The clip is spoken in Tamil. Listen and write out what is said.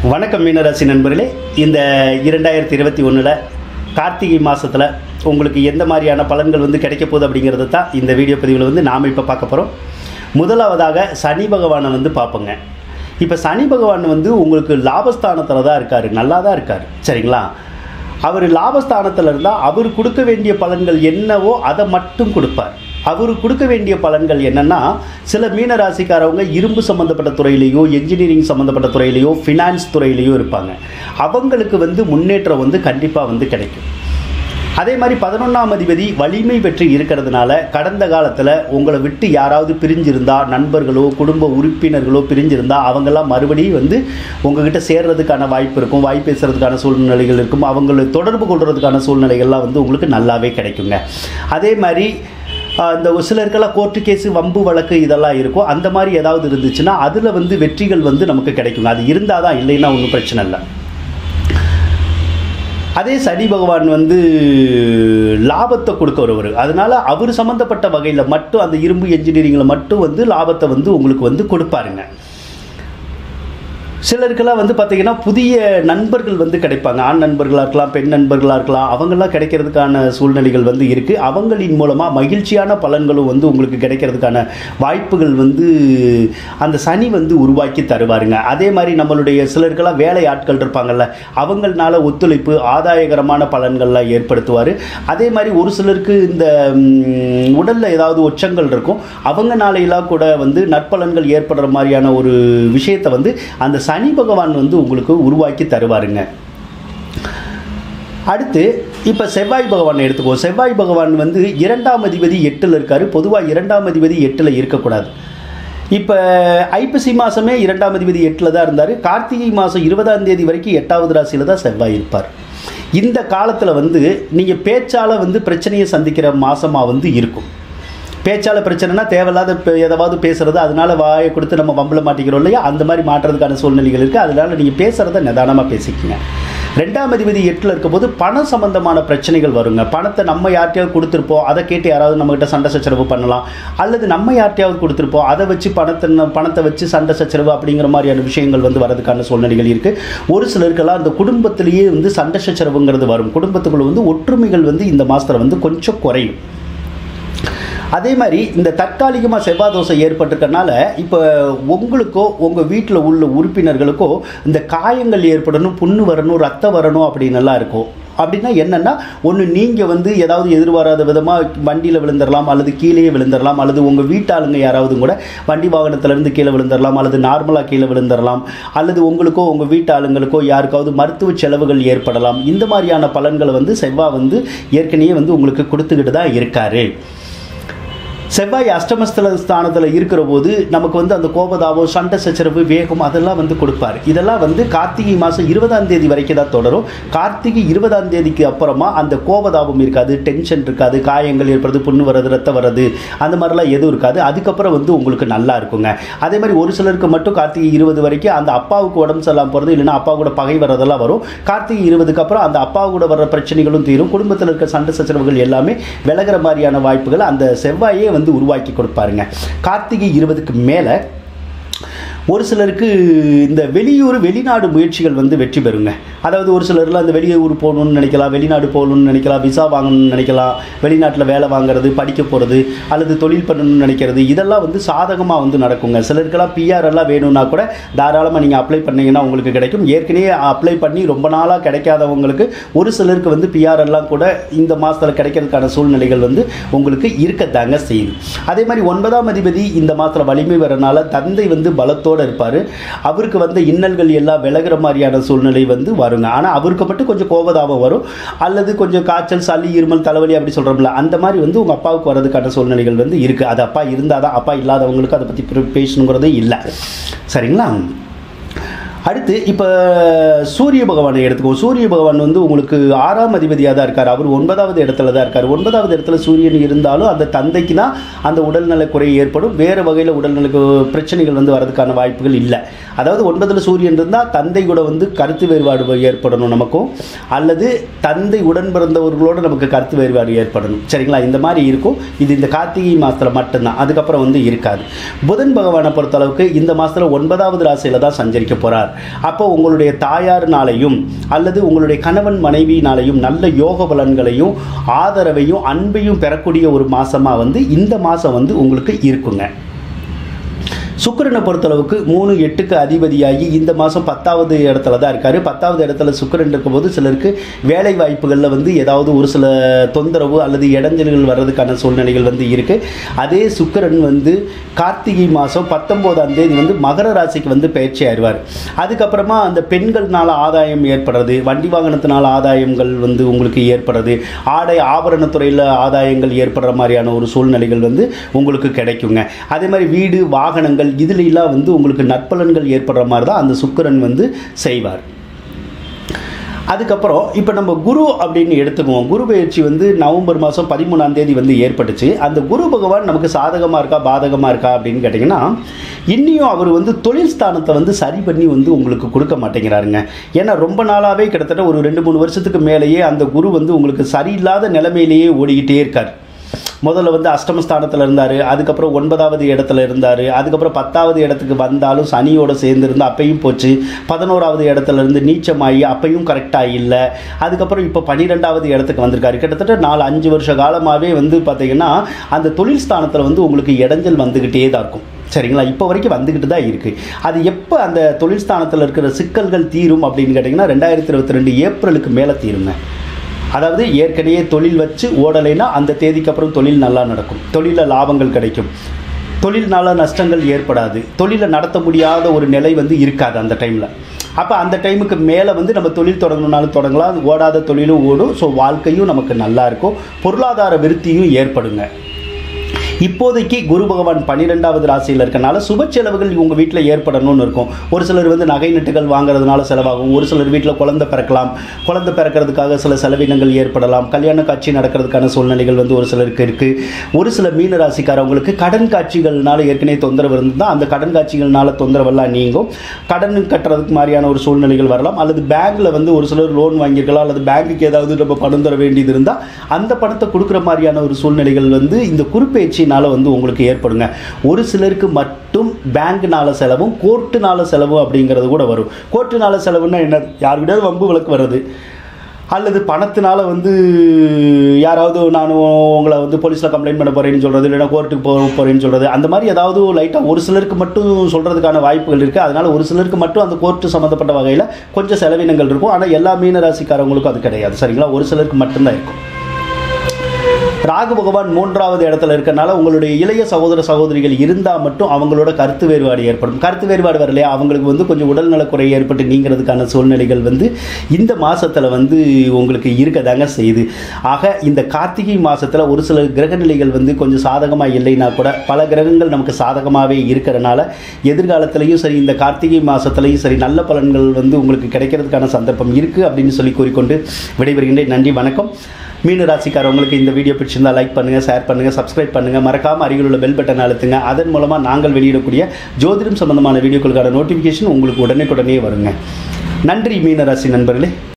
வணக்கம் மீனராசி நண்பர்களே இந்த இரண்டாயிரத்தி இருபத்தி ஒன்றில் கார்த்திகை மாதத்தில் உங்களுக்கு எந்த மாதிரியான பலன்கள் வந்து கிடைக்க போகுது அப்படிங்கிறது தான் இந்த வீடியோ பதிவில் வந்து நாம் இப்போ பார்க்க போகிறோம் முதலாவதாக சனி பகவானை வந்து பார்ப்போங்க இப்போ சனி பகவான் வந்து உங்களுக்கு லாபஸ்தானத்தில் தான் இருக்கார் நல்லா தான் இருக்கார் சரிங்களா அவர் லாபஸ்தானத்தில் இருந்தால் அவர் கொடுக்க வேண்டிய பலன்கள் என்னவோ அதை மட்டும் கொடுப்பார் அவர் கொடுக்க வேண்டிய பலன்கள் என்னன்னா சில மீன ராசிக்காரவங்க இரும்பு சம்மந்தப்பட்ட துறையிலையோ என்ஜினியரிங் சம்மந்தப்பட்ட துறையிலையோ ஃபினான்ஸ் துறையிலையோ இருப்பாங்க அவங்களுக்கு வந்து முன்னேற்றம் வந்து கண்டிப்பாக வந்து கிடைக்கும் அதே மாதிரி பதினொன்றாம் அதிபதி வலிமை பெற்று இருக்கிறதுனால கடந்த காலத்தில் உங்களை விட்டு யாராவது பிரிஞ்சிருந்தா நண்பர்களோ குடும்ப உறுப்பினர்களோ பிரிஞ்சிருந்தா அவங்கெல்லாம் மறுபடியும் வந்து உங்ககிட்ட சேர்றதுக்கான வாய்ப்பு இருக்கும் வாய் பேசுறதுக்கான சூழ்நிலைகள் இருக்கும் அவங்களை தொடர்பு கொள்றதுக்கான சூழ்நிலைகள்லாம் வந்து உங்களுக்கு நல்லாவே கிடைக்குங்க அதே மாதிரி ஆஹ், இந்த ஒரு சிலருக்கெல்லாம் கோர்ட்டு கேஸு வம்பு வழக்கு இதெல்லாம் இருக்கும் அந்த மாதிரி ஏதாவது இருந்துச்சுன்னா அதில் வந்து வெற்றிகள் வந்து நமக்கு கிடைக்குங்க அது இருந்தால் தான் இல்லைன்னா ஒன்றும் பிரச்சனை இல்லை அதே சனி பகவான் வந்து லாபத்தை கொடுக்க வருவார் அதனால அவர் சம்மந்தப்பட்ட வகையில் மட்டும் அந்த இரும்பு என்ஜினியரிங்கில் மட்டும் வந்து லாபத்தை வந்து உங்களுக்கு வந்து கொடுப்பாருங்க சிலருக்கெல்லாம் வந்து பார்த்தீங்கன்னா புதிய நண்பர்கள் வந்து கிடைப்பாங்க ஆண் நண்பர்களாக இருக்கலாம் பெண் நண்பர்களாக இருக்கலாம் அவங்கெல்லாம் கிடைக்கிறதுக்கான சூழ்நிலைகள் வந்து இருக்குது அவங்களின் மூலமாக மகிழ்ச்சியான பலன்களும் வந்து உங்களுக்கு கிடைக்கிறதுக்கான வாய்ப்புகள் வந்து அந்த சனி வந்து உருவாக்கி தருவாருங்க அதே மாதிரி நம்மளுடைய சிலருக்கெல்லாம் வேலை ஆட்கள் இருப்பாங்கல்ல அவங்களால ஒத்துழைப்பு ஆதாயகரமான பலன்கள்லாம் ஏற்படுத்துவார் அதே மாதிரி ஒரு சிலருக்கு இந்த ம், உடல்ல ஏதாவது ஒச்சங்கள் இருக்கும் அவங்கனாலையெல்லாம் கூட வந்து நற்பலன்கள் ஏற்படுற மாதிரியான ஒரு விஷயத்தை வந்து அந்த சனி பகவான் வந்து உங்களுக்கு உருவாக்கி தருவாருங்க அடுத்து இப்போ செவ்வாய் பகவானை எடுத்துக்கோ செவ்வாய் பகவான் வந்து இரண்டாம் அதிபதி எட்டில் இருக்காரு பொதுவாக இரண்டாம் அதிபதி எட்டில் இருக்கக்கூடாது இப்போ ஐப்பசி மாதமே இரண்டாம் அதிபதி எட்டில் தான் இருந்தார் கார்த்திகை மாதம் இருபதாம் தேதி வரைக்கும் எட்டாவது ராசியில் தான் செவ்வாய் இருப்பார் இந்த காலத்தில் வந்து நீங்கள் பேச்சால் வந்து பிரச்சனையை சந்திக்கிற மாதமாக வந்து இருக்கும் பேச்சால பிரச்சனைனா தேவையில்லாத இப்போ எதாவது பேசுறது அதனால வாயை கொடுத்து நம்ம வம்பல மாட்டிக்கிறோம் இல்லையா அந்த மாதிரி மாட்டுறதுக்கான சூழ்நிலைகள் இருக்குது அதனால நீங்கள் பேசுகிறத நிதானமாக பேசிக்கங்க ரெண்டாம் அதிபதி எட்டில் இருக்கும்போது பணம் சம்பந்தமான பிரச்சனைகள் வருங்க பணத்தை நம்ம யார்ட்டையாவது கொடுத்துருப்போம் அதை கேட்டு யாராவது நம்மகிட்ட சண்டை சச்சரவு பண்ணலாம் அல்லது நம்ம யார்ட்டையாவது கொடுத்துருப்போம் அதை வச்சு பணத்தை பணத்தை வச்சு சண்டை சச்சரவு அப்படிங்கிற மாதிரியான விஷயங்கள் வந்து வரதுக்கான சூழ்நிலைகள் இருக்குது ஒரு சிலருக்கெல்லாம் அந்த குடும்பத்திலேயே வந்து சண்டை சச்சரவுங்கிறது வரும் குடும்பத்துக்குள்ள வந்து ஒற்றுமைகள் வந்து இந்த மாதத்தில் வந்து கொஞ்சம் குறையும் அதே மாதிரி இந்த தற்காலிகமாக செவ்வாய் தோசை ஏற்பட்டிருக்கனால இப்போ உங்களுக்கோ உங்கள் வீட்டில் உள்ள உறுப்பினர்களுக்கோ இந்த காயங்கள் ஏற்படணும் புண்ணு வரணும் ரத்தம் வரணும் அப்படின்னு எல்லாம் இருக்கும் அப்படின்னா என்னென்னா ஒன்று நீங்கள் வந்து ஏதாவது எதிர்பாராத விதமாக வண்டியில் விழுந்துடலாம் அல்லது கீழேயே விழுந்துடலாம் அல்லது உங்கள் வீட்டாளுங்க யாராவது கூட வண்டி வாகனத்திலேருந்து கீழே விழுந்துடலாம் அல்லது நார்மலாக கீழே விழுந்துடலாம் அல்லது உங்களுக்கோ உங்கள் வீட்டாளுங்களுக்கோ யாருக்காவது மருத்துவ செலவுகள் ஏற்படலாம் இந்த மாதிரியான பலன்களை வந்து செவ்வாய் வந்து ஏற்கனவே வந்து உங்களுக்கு கொடுத்துக்கிட்டு தான் இருக்காரு செவ்வாய் அஷ்டமஸ்தல ஸ்தானத்தில் இருக்கிற போது நமக்கு வந்து அந்த கோபதாபம் சண்டை சச்சரவு வேகம் அதெல்லாம் வந்து கொடுப்பார் இதெல்லாம் வந்து கார்த்திகை மாதம் இருபதாம் தேதி வரைக்கும் தான் தொடரும் கார்த்திகை இருபதாம் தேதிக்கு அப்புறமா அந்த கோபதாபம் இருக்காது டென்ஷன் இருக்காது காயங்கள் ஏற்படுறது புண்ணு வர்றது ரத்தம் வர்றது அந்த மாதிரிலாம் எதுவும் இருக்காது அதுக்கப்புறம் வந்து உங்களுக்கு நல்லா இருக்குங்க அதே மாதிரி ஒரு சிலருக்கு மட்டும் கார்த்திகை இருபது வரைக்கும் அந்த அப்பாவுக்கு உடம்பு சரியில்லாம போகிறது இல்லைன்னா அப்பா கூட பகை வர்றதெல்லாம் வரும் கார்த்திகை இருபதுக்கு அப்புறம் அந்த அப்பா கூட வர்ற பிரச்சனைகளும் தீரும் குடும்பத்தில் இருக்க சண்டை சச்சரவுகள் எல்லாமே விலகிற மாதிரியான வாய்ப்புகள் அந்த செவ்வாயே வந்து உருவாக்கி கொடுப்பாருங்க கார்த்திகை இருபதுக்கு மேலே ஒரு சிலருக்கு இந்த வெளியூர் வெளிநாடு முயற்சிகள் வந்து வெற்றி பெறுங்க அதாவது ஒரு சிலர்லாம் அந்த வெளியூர் போகணும்னு நினைக்கலாம் வெளிநாடு போகணும்னு நினைக்கலாம் விசா வாங்கணும்னு நினைக்கலாம் வெளிநாட்டில் வேலை வாங்குறது படிக்க போகிறது அல்லது தொழில் பண்ணணும்னு நினைக்கிறது இதெல்லாம் வந்து சாதகமாக வந்து நடக்குங்க சிலருக்கெல்லாம் பிஆர் எல்லாம் வேணும்னா கூட தாராளமாக நீங்கள் அப்ளை பண்ணீங்கன்னா உங்களுக்கு கிடைக்கும் ஏற்கனவே அப்ளை பண்ணி ரொம்ப நாளாக கிடைக்காதவங்களுக்கு ஒரு சிலருக்கு வந்து பிஆர் எல்லாம் கூட இந்த மாதத்தில் கிடைக்கிறதுக்கான சூழ்நிலைகள் வந்து உங்களுக்கு இருக்கத்தாங்க செய்யுது அதே மாதிரி ஒன்பதாம் அதிபதி இந்த மாதத்தில் வலிமை வரனால தந்தை வந்து பலத்தோடு இருப்பார் அவருக்கு வந்த இன்னல்கள் எல்லாம் விலகுற மாதிரியான சூழ்நிலை வந்து வருங்க ஆனால் அவருக்கு மட்டும் கொஞ்சம் கோபதாபம் வரும் அல்லது கொஞ்சம் காய்ச்சல் சளி இருமல் தலைவலி அப்படி சொல்கிறோம்ல அந்த மாதிரி வந்து உங்கள் அப்பாவுக்கு வரதுக்கான சூழ்நிலைகள் வந்து இருக்குது அது அப்பா இருந்தால் தான் அப்பா இல்லாதவங்களுக்கு அதை பற்றி பேசணுங்கிறது இல்லை சரிங்களா அடுத்து இப்போ சூரிய பகவானை எடுத்துக்கோ சூரிய பகவான் வந்து உங்களுக்கு ஆறாம் அதிபதியாக தான் இருக்கார் அவர் ஒன்பதாவது இடத்துல தான் இருக்கார் ஒன்பதாவது இடத்துல சூரியன் இருந்தாலும் அந்த தந்தைக்கு தான் அந்த உடல்நல குறை ஏற்படும் வேறு வகையில் உடல்நல பிரச்சனைகள் வந்து வரதுக்கான வாய்ப்புகள் இல்லை அதாவது ஒன்பதில் சூரியன் இருந்தால் தந்தை கூட வந்து கருத்து வேறுபாடு ஏற்படணும் நமக்கும் அல்லது தந்தை உடன் பிறந்தவர்களோடு நமக்கு கருத்து வேறுபாடு ஏற்படணும் சரிங்களா இந்த மாதிரி இருக்கும் இது இந்த கார்த்திகை மாதத்தில் மட்டும்தான் அதுக்கப்புறம் வந்து இருக்காது புதன் பகவானை பொறுத்தளவுக்கு இந்த மாதத்தில் ஒன்பதாவது ராசியில் தான் சஞ்சரிக்க போகிறார் வருகிறார் அப்போ உங்களுடைய தாயார்னாலையும் அல்லது உங்களுடைய கணவன் மனைவியினாலையும் நல்ல யோக பலன்களையும் ஆதரவையும் அன்பையும் பெறக்கூடிய ஒரு மாசமாக வந்து இந்த மாதம் வந்து உங்களுக்கு இருக்குங்க சுக்கிரனை பொறுத்தளவுக்கு மூணு எட்டுக்கு அதிபதியாகி இந்த மாதம் பத்தாவது இடத்துல தான் இருக்காரு பத்தாவது இடத்துல சுக்கிரன் இருக்கும்போது சிலருக்கு வேலை வாய்ப்புகளில் வந்து ஏதாவது ஒரு சில தொந்தரவு அல்லது இடைஞ்சல்கள் வர்றதுக்கான சூழ்நிலைகள் வந்து இருக்கு அதே சுக்கிரன் வந்து கார்த்திகை மாதம் பத்தொம்போதாம் தேதி வந்து மகர ராசிக்கு வந்து பயிற்சி ஆயிடுவார் அதுக்கப்புறமா அந்த பெண்கள்னால ஆதாயம் ஏற்படுறது வண்டி வாகனத்தினால ஆதாயங்கள் வந்து உங்களுக்கு ஏற்படுறது ஆடை ஆபரணத்துறையில் ஆதாயங்கள் ஏற்படுற மாதிரியான ஒரு சூழ்நிலைகள் வந்து உங்களுக்கு கிடைக்குங்க அதே மாதிரி வீடு வாகனங்கள் இதுலெல்லாம் வந்து உங்களுக்கு நற்பலன்கள் ஏற்படுற மாதிரி தான் அந்த சுக்கிரன் வந்து செய்வார் அதுக்கப்புறம் இப்போ நம்ம குரு அப்படின்னு எடுத்துக்குவோம் குரு பயிற்சி வந்து நவம்பர் மாதம் பதிமூணாம் தேதி வந்து ஏற்பட்டுச்சு அந்த குரு பகவான் நமக்கு சாதகமாக இருக்கா பாதகமாக இருக்கா அப்படின்னு கேட்டிங்கன்னா இன்னியும் அவர் வந்து தொழில் ஸ்தானத்தை வந்து சரி பண்ணி வந்து உங்களுக்கு கொடுக்க மாட்டேங்கிறாருங்க ஏன்னா ரொம்ப நாளாகவே கிட்டத்தட்ட ஒரு ரெண்டு மூணு வருஷத்துக்கு மேலேயே அந்த குரு வந்து உங்களுக்கு சரியில்லாத நிலைமையிலேயே ஓடிக்கிட்டே இருக்கார் முதல்ல வந்து அஷ்டமஸ்தானத்தில் இருந்தார் அதுக்கப்புறம் ஒன்பதாவது இடத்துல இருந்தார் அதுக்கப்புறம் பத்தாவது இடத்துக்கு வந்தாலும் சனியோட சேர்ந்து இருந்து அப்பையும் போச்சு பதினோராவது இடத்துல இருந்து நீச்சமாகி அப்பையும் கரெக்டாக இல்லை அதுக்கப்புறம் இப்போ பன்னிரெண்டாவது இடத்துக்கு வந்திருக்காரு கிட்டத்தட்ட நாலு அஞ்சு வருஷ காலமாகவே வந்து பார்த்தீங்கன்னா அந்த தொழில் ஸ்தானத்தில் வந்து உங்களுக்கு இடைஞ்சல் வந்துக்கிட்டே தான் இருக்கும் சரிங்களா இப்போ வரைக்கும் வந்துக்கிட்டு தான் இருக்குது அது எப்போ அந்த தொழில் ஸ்தானத்தில் இருக்கிற சிக்கல்கள் தீரும் அப்படின்னு கேட்டிங்கன்னா ரெண்டாயிரத்தி இருபத்தி ரெண்டு ஏப்ரலுக்கு மேலே தீருங்க அதாவது ஏற்கனவே தொழில் வச்சு ஓடலைன்னா அந்த தேதிக்கு அப்புறம் தொழில் நல்லா நடக்கும் தொழிலில் லாபங்கள் கிடைக்கும் தொழில்னால நஷ்டங்கள் ஏற்படாது தொழிலை நடத்த முடியாத ஒரு நிலை வந்து இருக்காது அந்த டைமில் அப்போ அந்த டைமுக்கு மேலே வந்து நம்ம தொழில் தொடங்கணும்னாலும் தொடங்கலாம் ஓடாத தொழிலும் ஓடும் ஸோ வாழ்க்கையும் நமக்கு நல்லா இருக்கும் பொருளாதார விருத்தியும் ஏற்படுங்க இப்போதைக்கு குரு பகவான் பன்னிரெண்டாவது ராசியில் இருக்கனால சுப செலவுகள் உங்கள் வீட்டில் ஏற்படணும்னு இருக்கும் ஒரு சிலர் வந்து நகை நட்டுகள் வாங்குறதுனால செலவாகும் ஒரு சிலர் வீட்டில் குழந்தை பிறக்கலாம் குழந்தை பிறக்கிறதுக்காக சில செலவினங்கள் ஏற்படலாம் கல்யாண காட்சி நடக்கிறதுக்கான சூழ்நிலைகள் வந்து ஒரு சிலருக்கு இருக்குது ஒரு சில மீன ராசிக்காரவங்களுக்கு கடன் காட்சிகள்னால ஏற்கனவே தொந்தரவு இருந்தால் அந்த கடன் காட்சிகள்னால தொந்தரவெல்லாம் நீங்கும் கடன் கட்டுறதுக்கு மாதிரியான ஒரு சூழ்நிலைகள் வரலாம் அல்லது பேங்க்கில் வந்து ஒரு சிலர் லோன் வாங்கியிருக்கலாம் அல்லது பேங்க்குக்கு ஏதாவது நம்ம பணம் தர வேண்டியது இருந்தால் அந்த பணத்தை கொடுக்குற மாதிரியான ஒரு சூழ்நிலைகள் வந்து இந்த குறுப்பெயர்ச்சினால வந்து உங்களுக்கு ஏற்படுங்க ஒரு சிலருக்கு மட்டும் பேங்க்னால செலவும் கோர்ட்டுனால செலவு அப்படிங்கிறது கூட வரும் கோர்ட்டுனால செலவுன்னா என்ன யாருக்கிட்டாவது வம்பு வழக்கு வர்றது அல்லது பணத்தினால வந்து யாராவது நான் உங்களை வந்து போலீஸில் கம்ப்ளைண்ட் பண்ண போகிறேன்னு சொல்கிறது இல்லைன்னா கோர்ட்டுக்கு போ போகிறேன்னு சொல்கிறது அந்த மாதிரி ஏதாவது லைட்டாக ஒரு சிலருக்கு மட்டும் சொல்கிறதுக்கான வாய்ப்புகள் இருக்குது அதனால் ஒரு சிலருக்கு மட்டும் அந்த கோர்ட்டு சம்மந்தப்பட்ட வகையில் கொஞ்சம் செலவினங்கள் இருக்கும் ஆனால் எல்லா மீன ராசிக்காரவங்களுக்கும் அது கிடையாது சரிங்களா ஒரு சிலருக்கு மட்டும்தான் இருக்கும் ராகு பகவான் மூன்றாவது இடத்துல இருக்கறனால உங்களுடைய இளைய சகோதர சகோதரிகள் இருந்தால் மட்டும் அவங்களோட கருத்து வேறுபாடு ஏற்படும் கருத்து வேறுபாடு வரலையா அவங்களுக்கு வந்து கொஞ்சம் உடல்நலக்குறை ஏற்பட்டு நீங்கிறதுக்கான சூழ்நிலைகள் வந்து இந்த மாதத்தில் வந்து உங்களுக்கு இருக்கதாங்க செய்யுது ஆக இந்த கார்த்திகை மாதத்தில் ஒரு சில கிரக நிலைகள் வந்து கொஞ்சம் சாதகமாக இல்லைன்னா கூட பல கிரகங்கள் நமக்கு சாதகமாகவே இருக்கிறனால எதிர்காலத்திலையும் சரி இந்த கார்த்திகை மாதத்துலையும் சரி நல்ல பலன்கள் வந்து உங்களுக்கு கிடைக்கிறதுக்கான சந்தர்ப்பம் இருக்குது அப்படின்னு சொல்லி கூறிக்கொண்டு விடைபெறுகின்றேன் நன்றி வணக்கம் மீன ராசிக்காரவங்களுக்கு இந்த வீடியோ பிடிச்சிருந்தா லைக் பண்ணுங்கள் ஷேர் பண்ணுங்கள் சப்ஸ்கிரைப் பண்ணுங்கள் மறக்காமல் அருகில் உள்ள பெல் பட்டன் அழுத்துங்க அதன் மூலமாக நாங்கள் வெளியிடக்கூடிய ஜோதிடம் சம்பந்தமான வீடியோக்களுக்கான நோட்டிஃபிகேஷன் உங்களுக்கு உடனே உடனே வருங்க நன்றி மீன ராசி நண்பர்களே